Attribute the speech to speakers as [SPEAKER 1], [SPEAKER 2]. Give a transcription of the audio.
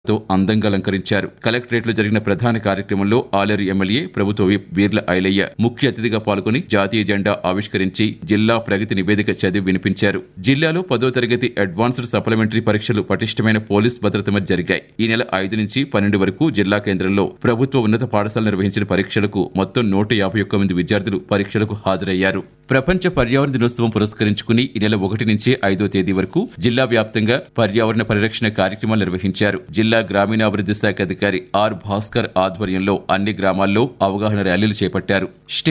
[SPEAKER 1] తో అందంగా అలంకరించారు కలెక్టరేట్ లో జరిగిన ప్రధాన కార్యక్రమంలో ఆలేరు ఎమ్మెల్యే ప్రభుత్వ విప్ వీర్ల ఐలయ్య ముఖ్య అతిథిగా పాల్గొని జాతీయ జెండా ఆవిష్కరించి జిల్లా ప్రగతి నివేదిక చదివి వినిపించారు జిల్లాలో పదో తరగతి అడ్వాన్స్డ్ సప్లిమెంటరీ పరీక్షలు పటిష్టమైన పోలీస్ భద్రత మధ్య జరిగాయి ఈ నెల ఐదు నుంచి పన్నెండు వరకు జిల్లా కేంద్రంలో ప్రభుత్వ ఉన్నత పాఠశాల నిర్వహించిన పరీక్షలకు మొత్తం నూట యాభై ఒక్క మంది విద్యార్థులు పరీక్షలకు హాజరయ్యారు ప్రపంచ పర్యావరణ దినోత్సవం పురస్కరించుకుని ఈ నెల ఒకటి నుంచి ఐదో తేదీ వరకు జిల్లా వ్యాప్తంగా పర్యావరణ పరిరక్షణ కార్యక్రమాలు నిర్వహించారు జిల్లా గ్రామీణాభివృద్ధి శాఖ అధికారి ఆర్ భాస్కర్ ఆధ్వర్యంలో అన్ని గ్రామాల్లో అవగాహన ర్యాలీలు చేపట్టారు స్టే